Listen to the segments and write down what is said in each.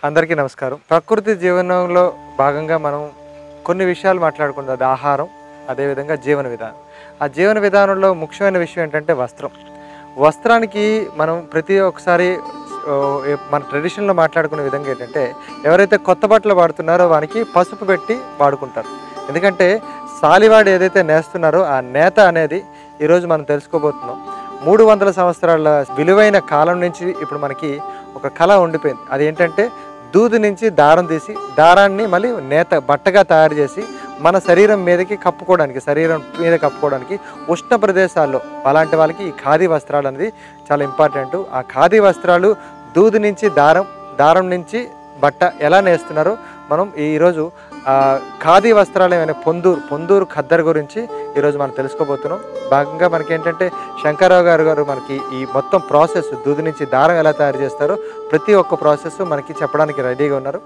అందరికీ నమస్కారం ప్రకృతి జీవనంలో భాగంగా మనం కొన్ని విషయాలు మాట్లాడుకుందాం అది ఆహారం అదేవిధంగా జీవన విధానం ఆ జీవన విధానంలో ముఖ్యమైన విషయం ఏంటంటే వస్త్రం వస్త్రానికి మనం ప్రతి ఒక్కసారి ఓ, ఏ- మన ట్రెడిషన్లో మాట్లాడుకునే విధంగా ఏంటంటే ఎవరైతే కొత్త బట్టలు వాడుతున్నారో వానికి పసుపు పెట్టి వాడుకుంటారు ఎందుకంటే సాలివాడు ఏదైతే నేస్తున్నారో ఆ నేత అనేది ఈరోజు మనం తెలుసుకోబోతున్నాం మూడు వందల సంవత్సరాల విలువైన కాలం నుంచి ఇప్పుడు మనకి ఒక కళ ఉండిపోయింది అది ఏంటంటే దూది నుంచి దారం తీసి దారాన్ని మళ్ళీ నేత బట్టగా తయారు చేసి మన శరీరం మీదకి కప్పుకోవడానికి శరీరం మీద కప్పుకోవడానికి ఉష్ణ ప్రదేశాల్లో అలాంటి వాళ్ళకి ఈ ఖాదీ వస్త్రాలు అనేది చాలా ఇంపార్టెంట్ ఆ ఖాదీ వస్త్రాలు దూది నుంచి దారం దారం నుంచి బట్ట ఎలా నేస్తున్నారో మనం ఈరోజు ఆ, ఖాదీ వస్త్రాలు ఏమైనా పొందూరు పొందూరు ఖద్దర్ గురించి ఈరోజు మనం తెలుసుకోబోతున్నాం భాగంగా మనకి ఏంటంటే శంకర్రావు గారు గారు మనకి ఈ మొత్తం ప్రాసెస్ దూది నుంచి దారం ఎలా తయారు చేస్తారో ప్రతి ఒక్క ప్రాసెస్ మనకి చెప్పడానికి రెడీగా ఉన్నారు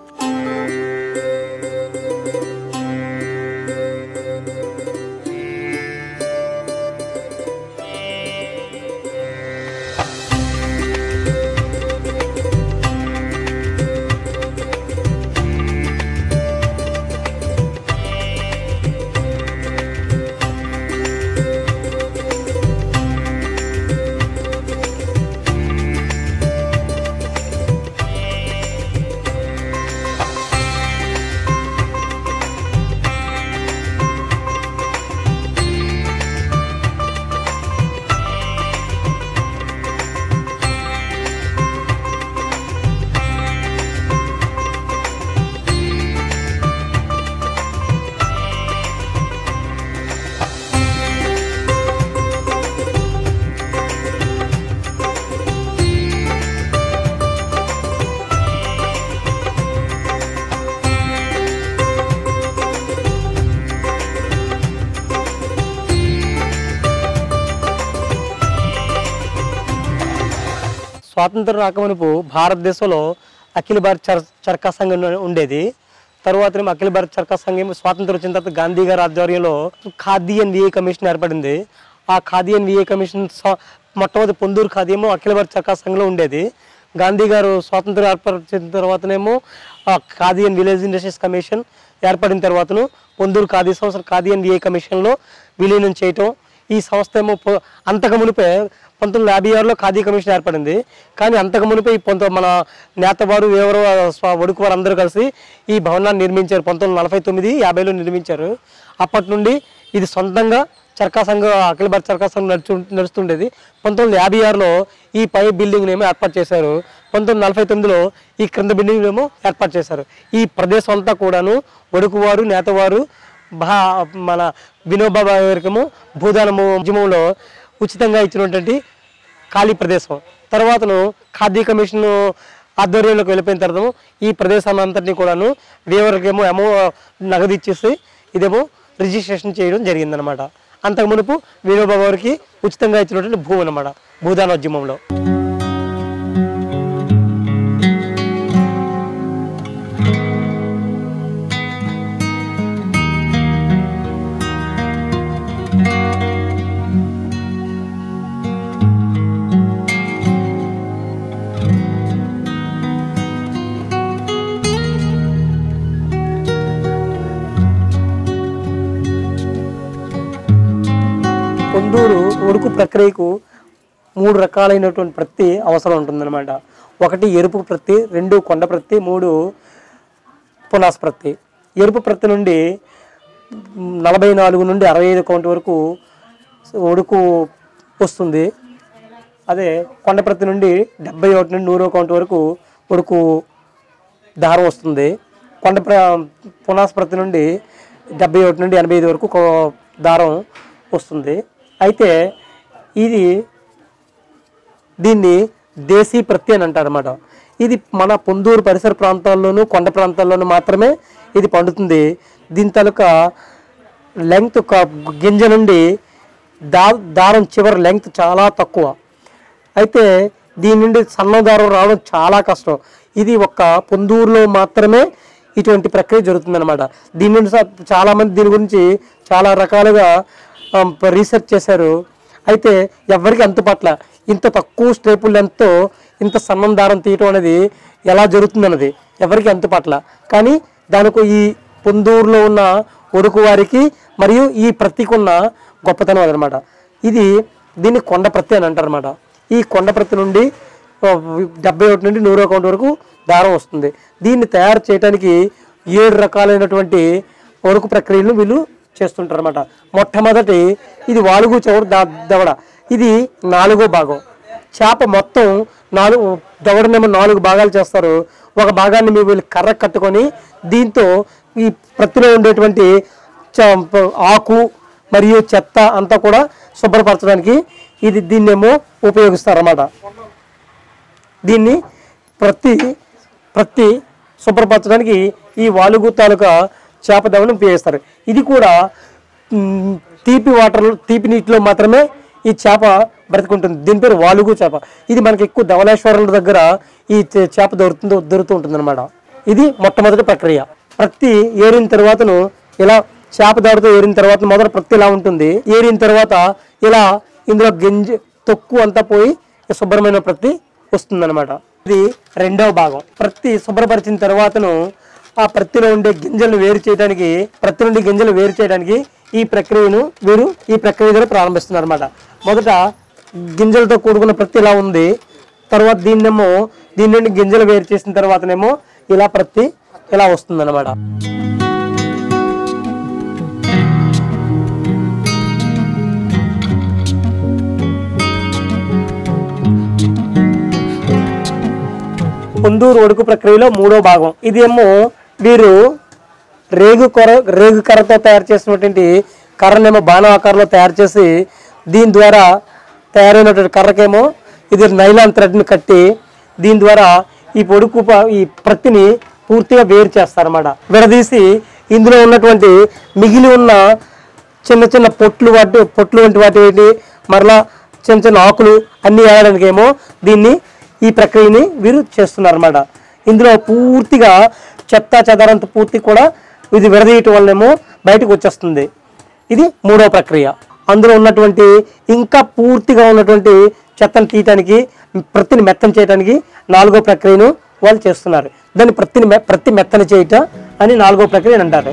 స్వాతంత్రం రాకమునుపు భారతదేశంలో అఖిల భారత చర్ చరకా సంఘం ఉండేది తరువాత ఏమో అఖిల భారత చరకా సంఘం స్వాతంత్రం వచ్చిన తర్వాత గాంధీ గారి ఆధ్వర్యంలో ఖాదీ అండ్ విఏ కమిషన్ ఏర్పడింది ఆ ఖాదీ అండ్ విఏ కమిషన్ స్వ- మొట్టమొదటి పొందూరు ఖాదీ ఏమో అఖిల భారత చరకా సంఘంలో ఉండేది గాంధీ గారు స్వాతంత్రం ఏర్పరిచిన తర్వాతనేమో ఆ khadi and village industries commission ఏర్పడిన తర్వాతను పొందూరు ఖాదీ సంస్థ ఖాదీ అండ్ విఏ కమిషన్లో విలీనం చేయటం ఈ సంస్థ ఏమో పొ- అంతకు మునిపే పంతొమ్మిది వందల యాభై ఆరులో ఖాదీ కమిషన్ ఏర్పడింది కానీ అంతకు మునిపే ఈ పంతొమ్మిది మన నేతవారు ఎవరు స్వ- ఒడుకు వారు అందరూ కలిసి ఈ భవనాన్ని నిర్మించారు పంతొమ్మిది వందల నలభై తొమ్మిది యాభైలో నిర్మించారు అప్పటి నుండి ఇది సొంతంగా చరకా సంఘం అఖిల భారత చరకా సంఘం నడుచు నడుస్తుండేది పంతొమ్మిది వందల యాభై ఆరులో ఈ పై బిల్డింగ్ ఏమో ఏర్పాటు చేశారు పంతొమ్మిది వందల నలభై తొమ్మిదిలో ఈ క్రింద బిల్డింగ్ ఏమో ఏర్పాటు చేశారు ఈ ప్రదేశం అంతా కూడాను ఒడుకువారు నేతవారు భా మన వినోబా భావే గారికేమో భూదానము ఉద్యమంలో ఉచితంగా ఇచ్చినటువంటి ఖాళీ ప్రదేశం తర్వాతను ఖాదీ కమిషన్ ఆధ్వర్యంలోకి వెళ్ళిపోయిన తర్వాత ఈ ప్రదేశాన్ని అంతటినీ కూడాను వేవరికేమో అమౌ నగదు ఇచ్చేసి ఇదేమో రిజిస్ట్రేషన్ చేయడం జరిగిందనమాట అంతకు మునుపు వినోబా గారికి ఉచితంగా ఇచ్చినటువంటి భూమి అనమాట భూదానోద్యమంలో పొందూరు ఉడుకు ప్రక్రియకు మూడు రకాలైనటువంటి ప్రత్తి అవసరం ఉంటుందన్నమాట ఒకటి ఎరుపు ప్రత్తి రెండు కొండ ప్రత్తి మూడు పునాస్ ప్రత్తి ఎరుపు ప్రత్తి నుండి నలభై నాలుగు నుండి అరవై ఐదు కౌంట్ వరకు ఉడుకు వస్తుంది అదే కొండ ప్రత్తి నుండి డెబ్బై ఒకటి నుండి నూరు కౌంట్ వరకు ఉడుకు దారం వస్తుంది కొండ ప్ర పునాస్ ప్రతి నుండి డెబ్బై ఒకటి నుండి ఎనభై ఐదు వరకు కో- దారం వస్తుంది అయితే ఇది దీన్ని దేశీ ప్రత్తి అని అంటారు అనమాట ఇది మన పొందూరు పరిసర ప్రాంతాల్లోనూ కొండ ప్రాంతాల్లోనూ మాత్రమే ఇది పండుతుంది దీని తాలూకా లెంగ్త్ గింజ నుండి దా దారం చివరి లెంగ్త్ చాలా తక్కువ అయితే దీని నుండి సన్నదారం రావడం చాలా కష్టం ఇది ఒక్క పొందూరులో మాత్రమే ఇటువంటి ప్రక్రియ జరుగుతుందన్నమాట దీని నుండి స- చాలామంది దీని గురించి చాలా రకాలుగా ఆమ్, రీసెర్చ్ చేశారు అయితే ఎవరికి అంతు పట్ల ఇంత తక్కువ స్టేపుల్ లెంత్తో ఇంత సన్నం దారం తీయటం అనేది ఎలా జరుగుతుందన్నది ఎవరికి అంత పట్ల కానీ దానికి ఈ పొందూరులో ఉన్న ఒడుకు వారికి మరియు ఈ ప్రతికున్న గొప్పతనం అదనమాట ఇది దీన్ని కొండ ప్రతి అని అంటారన్నమాట ఈ కొండ ప్రతి నుండి ఆ, డెబ్బై ఒకటి నుండి నూరు అకౌంట్ వరకు దారం వస్తుంది దీన్ని తయారు చేయడానికి ఏడు రకాలైనటువంటి వరకు ప్రక్రియలను వీళ్ళు చేస్తుంటారు అనమాట మొట్టమొదటి ఇది వాలుగు చెవుడు దా దవడ ఇది నాలుగో భాగం చేప మొత్తం నాలుగు దవడనేమో నాలుగు భాగాలు చేస్తారు ఒక భాగాన్ని మీ వీళ్ళు కర్ర కట్టుకొని దీంతో ఈ ప్రతిలో ఉండేటువంటి చ- ఆకు మరియు చెత్త అంతా కూడా శుభ్రపరచడానికి ఇది దీన్నేమో ఉపయోగిస్తారన్నమాట దీన్ని ప్రతి ప్రతి శుభ్రపరచడానికి ఈ వాలుగు తాలూకా చేప దవను ఉపయోగిస్తారు ఇది కూడా మ్, తీపి వాటర్లో తీపి నీటిలో మాత్రమే ఈ చేప బ్రతుకుంటుంది దీని పేరు వాలుగు చేప ఇది మనకి ఎక్కువ ధవళేశ్వరుల దగ్గర ఈ చే- చేప దొరుకుతుందో దొరుకుతూ ఉంటుంది ఇది మొట్టమొదటి ప్రక్రియ ప్రతి ఏరిన తర్వాతను ఇలా చేప దాడితో ఏరిన తర్వాత మొదట ప్రతి ఇలా ఉంటుంది ఏరిన తర్వాత ఇలా ఇందులో గింజ తొక్కు అంతా పోయి ఈ శుభ్రమైన ప్రతి వస్తుందన్నమాట ఇది రెండవ భాగం ప్రతి శుభ్రపరిచిన తర్వాతను ఆ ప్రత్తిలో ఉండే గింజలను వేరు చేయడానికి ప్రత్తి నుండి గింజలు వేరు చేయడానికి ఈ ప్రక్రియను వీరు ఈ ప్రక్రియ ద్వారా ప్రారంభిస్తున్నారు అనమాట మొదట గింజలతో కూడుకున్న ప్రత్తి ఇలా ఉంది తర్వాత దీన్నేమో దీని నుండి గింజలు వేరు చేసిన తర్వాతనేమో ఇలా ప్రత్తి ఇలా వస్తుంది పొందూరు ఒడుకు ప్రక్రియలో మూడో భాగం ఇదేమో వీరు రేగు కొర రేగు కర్రతో తయారు చేసినటువంటి కర్రనేమో బాణ ఆకారంలో తయారు చేసి దీని ద్వారా తయారైనటువంటి కర్రకేమో ఇది నైలాన్ థ్రెడ్ని కట్టి దీని ద్వారా ఈ పొడుకు ప- ఈ ప్రత్తిని పూర్తిగా వేరు చేస్తారన్నమాట విడదీసి ఇందులో ఉన్నటువంటి మిగిలి ఉన్న చిన్న చిన్న పొట్లు వాటి పొట్లు వంటి వాటి ఏంటి మరలా చిన్న చిన్న ఆకులు అన్ని వేయడానికి ఏమో దీన్ని ఈ ప్రక్రియని వీరు చేస్తున్నారు అనమాట ఇందులో పూర్తిగా చెత్త చెదారంత పూర్తి కూడా ఇది విడదీయటం వల్లేమో బయటకు వచ్చేస్తుంది ఇది మూడో ప్రక్రియ అందులో ఉన్నటువంటి ఇంకా పూర్తిగా ఉన్నటువంటి చెత్తను తీయటానికి ప్రతిని మెత్తని చేయడానికి నాలుగో ప్రక్రియను వాళ్ళు చేస్తున్నారు దాన్ని ప్రతిని మె- ప్రతి మెత్తని చేయట అని నాలుగో ప్రక్రియ అని అంటారు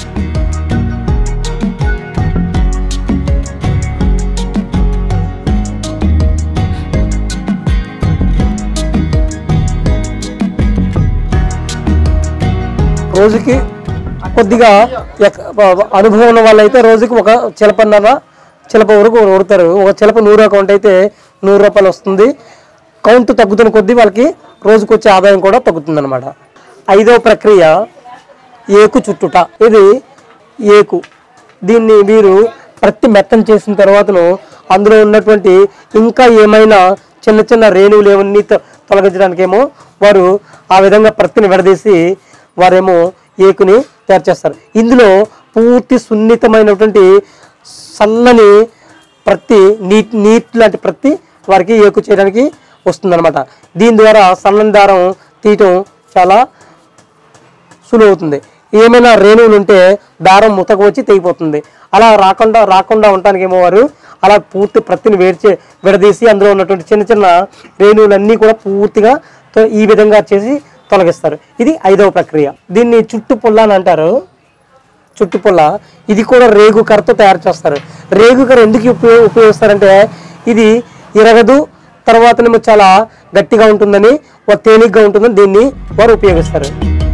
రోజుకి కొద్దిగా ఎక్- అనుభవం ఉన్న వాళ్ళైతే రోజుకి ఒక చిలపన్నర చిలప వరకు కొడతారు ఒక చిలప నూరు అకౌంట్ అయితే నూరు రూపాయలు వస్తుంది కౌంట్ తగ్గుతున్న కొద్దీ వాళ్ళకి రోజుకు వచ్చే ఆదాయం కూడా తగ్గుతుంది అనమాట ఐదవ ప్రక్రియ ఏకు చుట్టుట ఇది ఏకు దీన్ని వీరు ప్రతి మెత్తం చేసిన తర్వాతను అందులో ఉన్నటువంటి ఇంకా ఏమైనా చిన్న చిన్న రేణువులు ఏమన్నీ తొ- తొలగించడానికేమో వారు ఆ విధంగా ప్రతిని విడదీసి వారేమో ఏకుని తయారు చేస్తారు ఇందులో పూర్తి సున్నితమైనటువంటి సన్నని ప్రతి నీట్ నీట్ లాంటి ప్రతి వారికి ఏకు చేయడానికి వస్తుందన్నమాట దీని ద్వారా సన్నని దారం తీయటం చాలా సులువవుతుంది ఏమైనా రేణువులు ఉంటే దారం ముతకు వచ్చి తెగిపోతుంది అలా రాకుండా రాకుండా ఉండటానికి ఏమో వారు అలా పూర్తి ప్రతిని వేర్చే విడదీసి అందులో ఉన్నటువంటి చిన్న చిన్న రేణువులన్నీ కూడా పూర్తిగా తో- ఈ విధంగా చేసి తొలగిస్తారు ఇది ఐదవ ప్రక్రియ దీన్ని చుట్టు పుల్ల అని అంటారు చుట్టుపుల్ల ఇది కూడా రేగు కర్రతో తయారు చేస్తారు రేగు కర్ర ఎందుకు ఉపయోగ ఉపయోగిస్తారంటే ఇది ఇరగదు తర్వాతనేమో చాలా గట్టిగా ఉంటుందని వారు తేలిగ్గా ఉంటుందని దీన్ని వారు ఉపయోగిస్తారు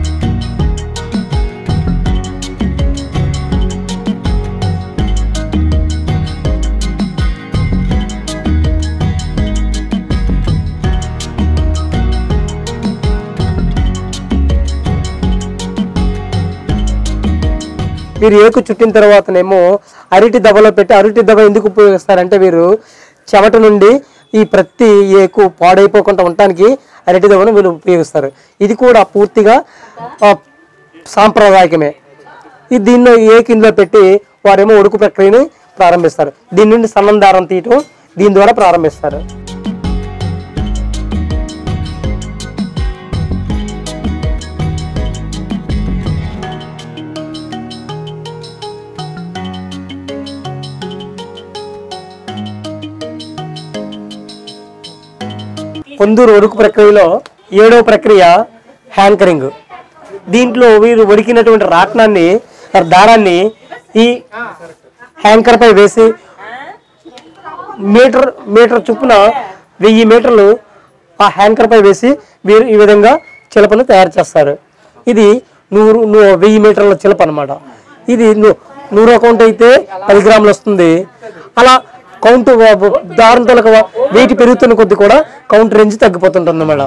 వీరు ఏకు చుట్టిన తర్వాతనేమో అరటి దెబ్బలో పెట్టి అరటి దెబ్బ ఎందుకు ఉపయోగిస్తారంటే వీరు చెమట నుండి ఈ ప్రతి ఏకు పాడైపోకుండా ఉండటానికి అరటి దెబ్బను వీళ్ళు ఉపయోగిస్తారు ఇది కూడా పూర్తిగా ఆ, సాంప్రదాయకమే ఈ దీన్ని ఏకు ఇందులో పెట్టి వారేమో ఉడుకు ప్రక్రియని ప్రారంభిస్తారు దీని నుండి సన్నం దారం తీయటం దీని ద్వారా ప్రారంభిస్తారు పొందూరు ఉడుకు ప్రక్రియలో ఏడవ ప్రక్రియ హ్యాంకరింగ్ దీంట్లో వీరు ఉడికినటువంటి రాట్నాన్ని ఆ దారాన్ని ఈ హ్యాంకర్ పై వేసి మీటర్ మీటర్ చొప్పున వెయ్యి మీటర్లు ఆ హ్యాంకర్ పై వేసి వీరు ఈ విధంగా చిలపను తయారు చేస్తారు ఇది నూరు ను- వెయ్యి మీటర్ల చిలప అనమాట ఇది ను- నూరు కౌంట్ అయితే పది గ్రాములు వస్తుంది అలా కౌంట్ దారం తొలక వెయిట్ పెరుగుతున్న కొద్ది కూడా కౌంట్ రేంజ్ తగ్గిపోతుంటుంది అన్నమాట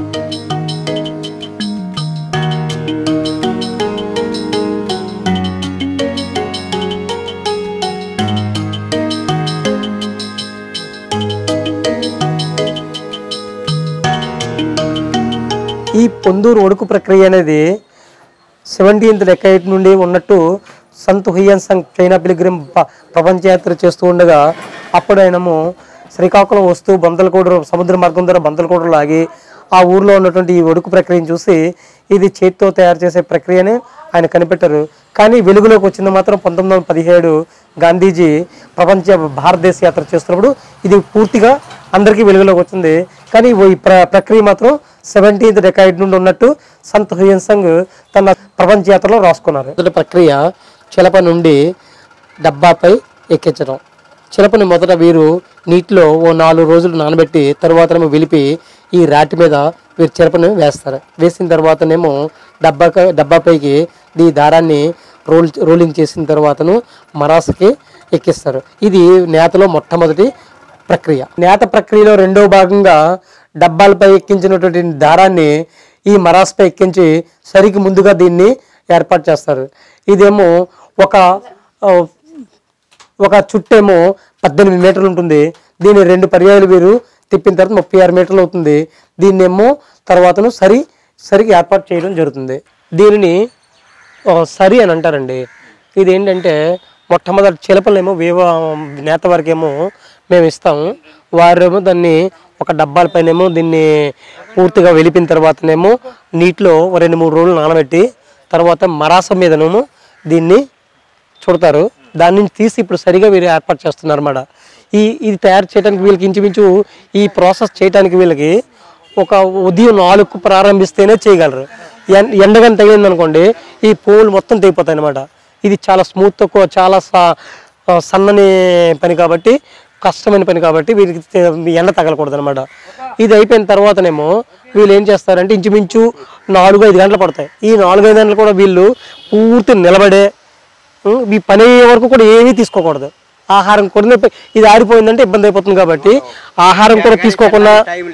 ఈ పొందూరు ఒడుకు ప్రక్రియ అనేది సెవెంటీన్త్ డెకైట్ నుండి ఉన్నట్టు Sant Hiuen Tsang China pilgrim ప- ప్రపంచ యాత్ర చేస్తూ ఉండగా అప్పుడు ఆయనము శ్రీకాకుళం వస్తూ బంతలకోడు సముద్ర మార్గం ద్వారా బంతలకోడు లాగి ఆ ఊర్లో ఉన్నటువంటి ఈ ఒడుకు ప్రక్రియను చూసి ఇది చేతితో తయారు చేసే ప్రక్రియని ఆయన కనిపెట్టారు కానీ వెలుగులోకి వచ్చింది మాత్రం పంతొమ్మిది వందల పదిహేడు గాంధీజీ ప్రపంచ భారతదేశ యాత్ర చేస్తున్నప్పుడు ఇది పూర్తిగా అందరికీ వెలుగులోకి వచ్చింది కానీ ఈ ప్ర ప్రక్రియ మాత్రం సెవెంటీన్త్ డెకాయిడ్ నుండి ఉన్నట్టు సంత్ హుయన్ సంగ్ తన ప్రపంచ యాత్రలో రాసుకున్నారు మొదటి ప్రక్రియ చిలప నుండి డబ్బాపై ఎక్కించడం చిలపని మొదట వీరు నీటిలో ఓ నాలుగు రోజులు నానబెట్టి తర్వాతనేమో విలిపి ఈ రాటి మీద వీరు చిలపని వేస్తారు వేసిన తర్వాతనేమో డబ్బా డబ్బాపైకి ఈ దారాన్ని రోల్ రోలింగ్ చేసిన తర్వాతను మరాసకి ఎక్కిస్తారు ఇది నేతలో మొట్టమొదటి ప్రక్రియ నేత ప్రక్రియలో రెండవ భాగంగా డబ్బాలపై ఎక్కించినటువంటి దారాన్ని ఈ మరాస్పై ఎక్కించి సరికి ముందుగా దీన్ని ఏర్పాటు చేస్తారు ఇదేమో ఒక ఆ, ఒక చుట్టేమో పద్దెనిమిది మీటర్లు ఉంటుంది దీన్ని రెండు పర్యాయాలు వీరు తిప్పిన తర్వాత ముప్పై ఆరు మీటర్లు అవుతుంది దీన్నేమో తర్వాతను సరి సరికి ఏర్పాటు చేయడం జరుగుతుంది దీనిని ఆ, సరి అని అంటారండి ఇది ఏంటంటే మొట్టమొదటి చిలపలేమో వేవ నేత వరకేమో మేము ఇస్తాము వారేమో దాన్ని ఒక డబ్బాల పైనేమో దీన్ని పూర్తిగా వెలిపిన తర్వాతనేమో నీటిలో ఓ రెండు మూడు రోజులు నానబెట్టి తర్వాత మరాసం మీదనేమో దీన్ని చుడతారు దాని నుంచి తీసి ఇప్పుడు సరిగా వీరు ఏర్పాటు చేస్తున్నారు అన్నమాట ఈ ఇది తయారు చేయడానికి వీళ్ళకి ఇంచుమించు ఈ ప్రాసెస్ చేయడానికి వీళ్ళకి ఒక ఉదయం నాలుగు ప్రారంభిస్తేనే చేయగలరు ఎం- ఎండగాని తగిలింది అనుకోండి ఈ పువ్వులు మొత్తం తెగిపోతాయి అనమాట ఇది చాలా స్మూత్ చాలా స- ఆ, సన్నని పని కాబట్టి కష్టమైన పని కాబట్టి వీరికి తె- ఎండ తగలకూడదు అనమాట ఇది అయిపోయిన తర్వాతనేమో వీళ్ళు ఏం చేస్తారంటే ఇంచుమించు నాలుగు ఐదు గంటలు పడతాయి ఈ నాలుగు ఐదు గంటలు కూడా వీళ్ళు పూర్తి నిలబడే ఉం, ఈ పని అయ్యే వరకు కూడా ఏమీ తీసుకోకూడదు ఆహారం కూడా ఇది ఆరిపోయిందంటే ఇబ్బంది అయిపోతుంది కాబట్టి ఆహారం కూడా తీసుకోకుండా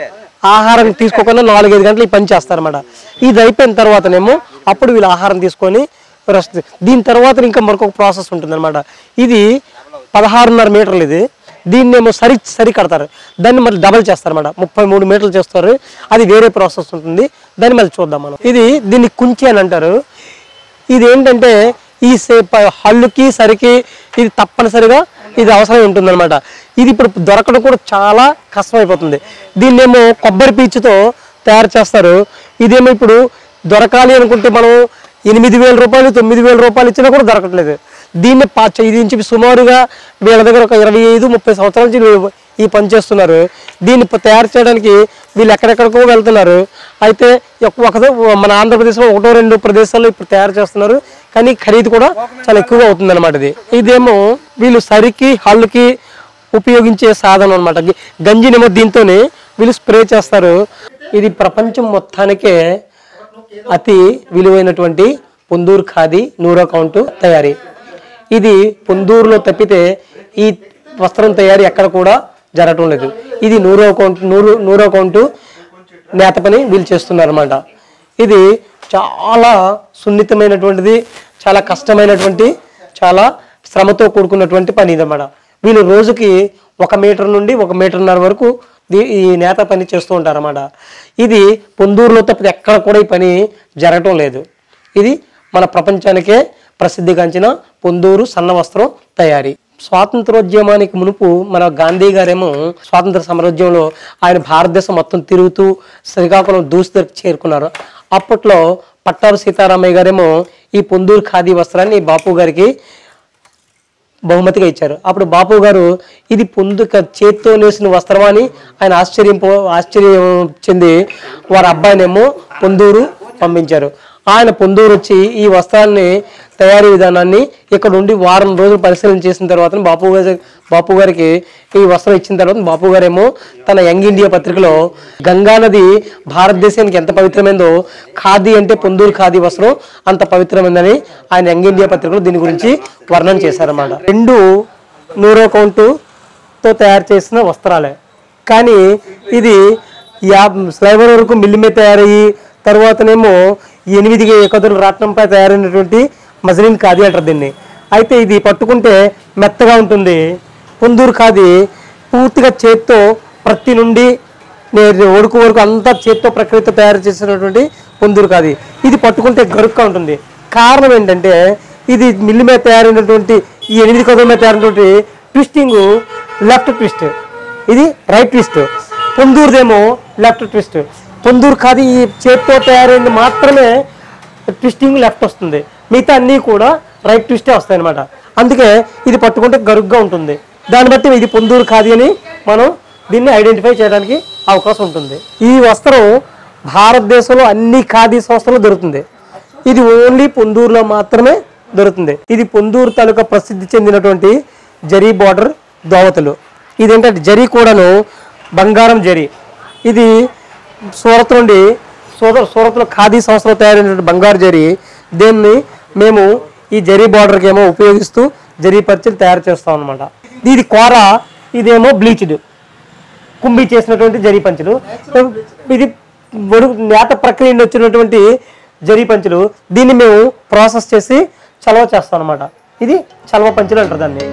ఆహారం తీసుకోకుండా నాలుగైదు గంటలు ఈ పని చేస్తారన్నమాట ఇది అయిపోయిన తర్వాతనేమో అప్పుడు వీళ్ళు ఆహారం తీసుకొని రెస్ట్ దీని తర్వాత ఇంకా మరొక ప్రాసెస్ ఉంటుంది ఇది పదహారున్నర మీటర్లు ఇది దీన్నేమో సరి సరి కడతారు దాన్ని మళ్ళీ డబల్ చేస్తారన్నమాట ముప్పై మూడు మీటర్లు చేస్తారు అది వేరే ప్రాసెస్ ఉంటుంది దాన్ని మళ్ళీ చూద్దాం మనం ఇది దీన్ని కుంచి అని అంటారు ఇది ఏంటంటే ఈ సే- ప- హల్లుకి సరికి ఇది తప్పనిసరిగా ఇది అవసరం ఉంటుందన్నమాట ఇది ఇప్పుడు దొరకడం కూడా చాలా కష్టమైపోతుంది దీన్నేమో కొబ్బరి పీచుతో తయారు చేస్తారు ఇదేమో ఇప్పుడు దొరకాలి అనుకుంటే మనం ఎనిమిది వేల రూపాయలు తొమ్మిది వేల రూపాయలు ఇచ్చినా కూడా దొరకట్లేదు దీన్ని పా ఇది నుంచి సుమారుగా వీళ్ళ దగ్గర ఒక ఇరవై ఐదు ముప్పై సంవత్సరాల నుంచి వీళ్ళు ఈ పని చేస్తున్నారు దీన్ని ప- తయారు చేయడానికి వీళ్ళు ఎక్కడెక్కడికో వెళ్తున్నారు అయితే ఒక- ఒక మన ఆంధ్రప్రదేశ్లో ఒకటో రెండు ప్రదేశాల్లో ఇప్పుడు తయారు చేస్తున్నారు కానీ ఖరీదు కూడా చాలా ఎక్కువగా అవుతుంది అనమాట ఇది ఇదేమో వీళ్ళు సరికి హల్లుకి ఉపయోగించే సాధనం అనమాట గంజినేమో దీంతోనే వీళ్ళు స్ప్రే చేస్తారు ఇది ప్రపంచం మొత్తానికే అతి విలువైనటువంటి పొందూరు ఖాదీ నూరో కౌంటు తయారీ ఇది పొందూరులో తప్పితే ఈ వస్త్రం తయారీ ఎక్కడ కూడా జరగటం లేదు ఇది నూరో కౌంట్ నూరు నూరో కౌంటు నేత పని వీళ్ళు చేస్తున్నారు అనమాట ఇది చాలా సున్నితమైనటువంటిది చాలా కష్టమైనటువంటి చాలా శ్రమతో కూడుకున్నటువంటి పని ఇదన్నమాట వీళ్ళు రోజుకి ఒక మీటర్ నుండి ఒక మీటర్న్నర వరకు దీ- ఈ నేత పని చేస్తూ ఉంటారన్నమాట ఇది పొందూరులో తప్పితే ఎక్కడ కూడా ఈ పని జరగటం లేదు ఇది మన ప్రపంచానికే ప్రసిద్ధిగాంచిన పొందూరు సన్న వస్త్రం తయారీ స్వాతంత్రోద్యమానికి మునుపు మన గాంధీ గారేమో స్వాతంత్ర సమరోద్యమంలో ఆయన భారతదేశం మొత్తం తిరుగుతూ శ్రీకాకుళం దూసి దగ్గరికి చేరుకున్నారు అప్పట్లో పట్టాభి సీతారామయ్య గారేమో ఈ పొందూరు ఖాదీ వస్త్రాన్ని బాపు గారికి బహుమతిగా ఇచ్చారు అప్పుడు బాపు గారు ఇది పొందుక చేత్తో నేసిన వస్త్రమా అని ఆయన ఆశ్చర్యం ఆశ్చర్యం చెంది వారి అబ్బాయినేమో పొందూరు పంపించారు ఆయన పొందూరు వచ్చి ఈ వస్త్రాన్ని తయారీ విధానాన్ని ఇక్కడ ఉండి వారం రోజులు పరిశీలన చేసిన తర్వాత బాపు గారి బాపు గారికి ఈ వస్త్రం ఇచ్చిన తర్వాత బాపు గారేమో తన యంగ్ ఇండియా పత్రికలో గంగా నది భారతదేశానికి ఎంత పవిత్రమైందో ఖాదీ అంటే పొందూరు ఖాదీ వస్త్రం అంత పవిత్రమైందని ఆయన యంగ్ ఇండియా పత్రికలో దీని గురించి వర్ణన చేశారన్నమాట రెండు నూరో కౌంటుతో తయారు చేసిన వస్త్రాలే కానీ ఇది యా స్లైబర్ వరకు మిల్లి మీద తయారయ్యి తర్వాతనేమో ఎనిమిది ఏకదుల రాట్నంపై తయారైనటువంటి మజలిన్ ఖాదీ అంటారు దీన్ని అయితే ఇది పట్టుకుంటే మెత్తగా ఉంటుంది పొందూరు ఖాదీ పూర్తిగా చేత్తో ప్రతి నుండి నే- ఒడుకు వరకు అంతా చేత్తో ప్రక్రియతో తయారు చేసినటువంటి పొందూరు ఖాదీ ఇది పట్టుకుంటే గరుగ్గా ఉంటుంది కారణం ఏంటంటే ఇది మిల్లి మీద తయారైనటువంటి ఈ ఎనిమిది కదుల మీద తయారైనటువంటి ట్విస్టింగ్ లెఫ్ట్ ట్విస్ట్ ఇది రైట్ ట్విస్ట్ పొందూరుదేమో లెఫ్ట్ ట్విస్ట్ పొందూరు ఖాదీ ఈ చేత్తో తయారైంది మాత్రమే ట్విస్టింగ్ లెఫ్ట్ వస్తుంది మిగతా అన్నీ కూడా రైట్ ట్విస్టే వస్తాయి అనమాట అందుకే ఇది పట్టుకుంటే గరుగ్గా ఉంటుంది దాన్ని బట్టి ఇది పొందూరు ఖాదీ అని మనం దీన్ని ఐడెంటిఫై చేయడానికి అవకాశం ఉంటుంది ఈ వస్త్రం భారతదేశంలో అన్ని ఖాదీ సంస్థలు దొరుకుతుంది ఇది ఓన్లీ పొందూరులో మాత్రమే దొరుకుతుంది ఇది పొందూరు తాలూకా ప్రసిద్ధి చెందినటువంటి జరీ బార్డర్ దోవతలు ఇదేంటంటే జరీ కూడాను బంగారం జరీ ఇది సూరత్ నుండి సూరత్ సూరత్లో ఖాదీ సంస్థలో తయారైనటువంటి బంగారు జరీ దీన్ని మేము ఈ జరీ బార్డర్కి ఏమో ఉపయోగిస్తూ జరీ పరిచయం తయారు చేస్తాం అనమాట ఇది కూర ఇదేమో బ్లీచ్డ్ కుంభి చేసినటువంటి జరీ పంచులు ఇది వడు- నేత ప్రక్రియ నుండి వచ్చినటువంటి జరీ పంచులు దీన్ని మేము ప్రాసెస్ చేసి చలవ చేస్తాం అనమాట ఇది చలవ పంచులు అంటారు దాన్ని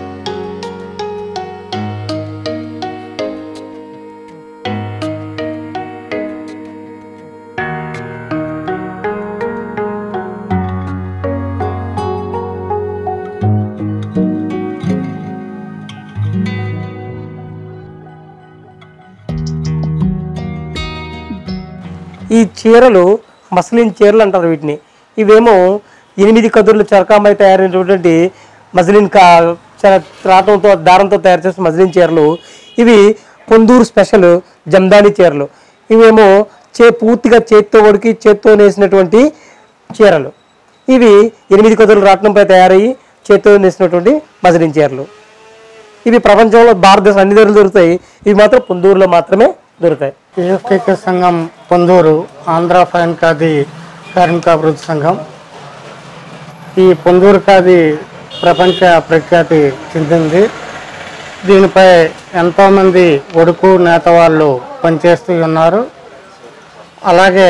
ఈ చీరలు మస్లిన్ చీరలు అంటారు వీటిని ఇవేమో ఎనిమిది కదుర్ల చరకామై తయారైనటువంటి మజ్లిన్ కా చర- రాటంతో దారంతో తయారు చేసిన మజ్లిన్ చీరలు ఇవి పొందూరు స్పెషల్ జమ్దాని చీరలు ఇవేమో చే పూర్తిగా చేత్తో వడికి చేత్తో నేసినటువంటి చీరలు ఇవి ఎనిమిది కదుర్ల రాట్నంపై తయారయ్యి చేత్తో నేసినటువంటి మజ్లిన్ చీరలు ఇవి ప్రపంచంలో భారతదేశం అన్ని దగ్గర దొరుకుతాయి ఇవి మాత్రం పొందూరులో మాత్రమే దొరుకుతాయి ఏకైక సంఘం పొందూరు ఆంధ్ర ఫైన్ ఖాదీ కార్మిక అభివృద్ధి సంఘం ఈ పొందూరు ఖాదీ ప్రపంచ ప్రఖ్యాతి చెందింది దీనిపై ఎంతోమంది ఒడుకు నేత వాళ్ళు పనిచేస్తూ ఉన్నారు అలాగే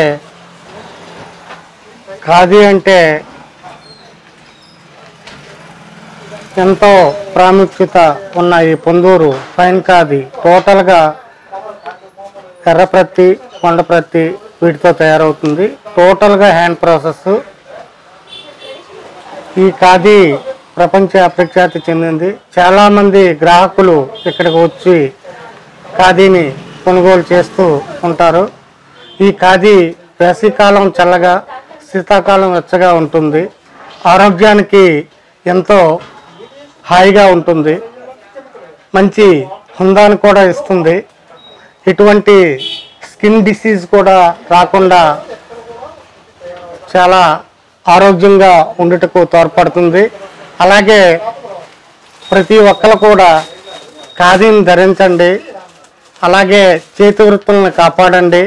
ఖాదీ అంటే ఎంతో ప్రాముఖ్యత ఉన్న ఈ పొందూరు ఫైన్ ఖాదీ టోటల్గా ఎర్రప్రత్తి కొండప్రత్తి వీటితో తయారవుతుంది టోటల్గా హ్యాండ్ ప్రాసెస్ ఈ ఖాదీ ప్రపంచ ప్రఖ్యాతి చెందింది చాలామంది గ్రాహకులు ఇక్కడికి వచ్చి ఖాదీని కొనుగోలు చేస్తూ ఉంటారు ఈ ఖాదీ వేసవికాలం చల్లగా శీతాకాలం వెచ్చగా ఉంటుంది ఆరోగ్యానికి ఎంతో హాయిగా ఉంటుంది మంచి హుందాను కూడా ఇస్తుంది ఎటువంటి స్కిన్ డిసీజ్ కూడా రాకుండా చాలా ఆరోగ్యంగా ఉండుటకు తోడ్పడుతుంది అలాగే ప్రతి ఒక్కరు కూడా ఖాదీని ధరించండి అలాగే చేతి వృత్తులను కాపాడండి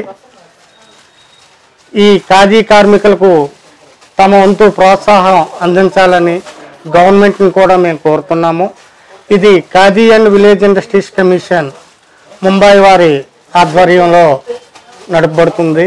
ఈ ఖాదీ కార్మికులకు తమ వంతు ప్రోత్సాహం అందించాలని గవర్నమెంట్ని కూడా మేము కోరుతున్నాము ఇది khadi and village industries commission Mumbai వారి ఆధ్వర్యంలో నడపబడుతుంది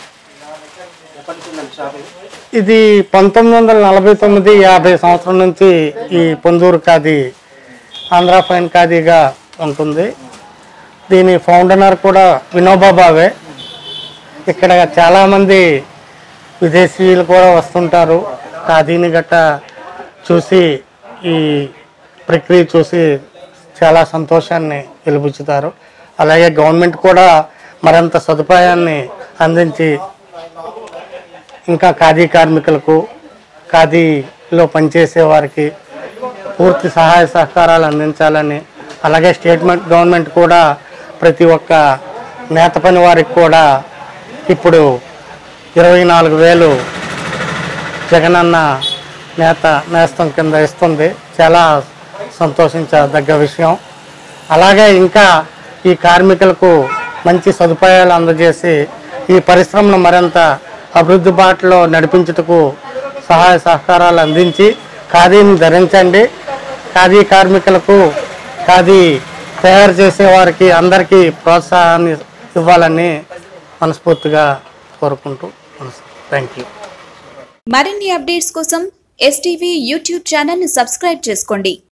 ఇది పంతొమ్మిది వందల నలభై తొమ్మిది యాభై సంవత్సరం నుంచి ఈ పొందూరు ఖాదీ ఆంధ్ర ఫైన్ ఖాదీగా ఉంటుంది దీని ఫౌండనర్ కూడా వినోబా భావే ఇక్కడ చాలామంది విదేశీయులు కూడా వస్తుంటారు ఖాదీని గట్ట చూసి ఈ ప్రక్రియ చూసి చాలా సంతోషాన్ని వెలిబుచ్చుతారు అలాగే గవర్నమెంట్ కూడా మరింత సదుపాయాన్ని అందించి ఇంకా ఖాదీ కార్మికులకు ఖాదీలో పనిచేసే వారికి పూర్తి సహాయ సహకారాలు అందించాలని అలాగే స్టేట్మెంట్ గవర్నమెంట్ కూడా ప్రతి ఒక్క నేత పని వారికి కూడా ఇప్పుడు ఇరవై నాలుగు వేలు జగనన్న నేత నేస్తం కింద ఇస్తుంది చాలా సంతోషించదగ్గ విషయం అలాగే ఇంకా ఈ కార్మికులకు మంచి సదుపాయాలు అందజేసి ఈ పరిశ్రమను మరింత అభివృద్ధి బాటలో నడిపించుటకు సహాయ సహకారాలు అందించి ఖాదీని ధరించండి ఖాదీ కార్మికులకు ఖాదీ తయారు చేసే వారికి అందరికీ ప్రోత్సాహాన్ని ఇవ్వాలని మనస్ఫూర్తిగా కోరుకుంటూ థ్యాంక్ యూ మరిన్ని అప్డేట్స్ కోసం ఎస్టీవీ యూట్యూబ్ ఛానల్ని సబ్స్క్రైబ్ చేసుకోండి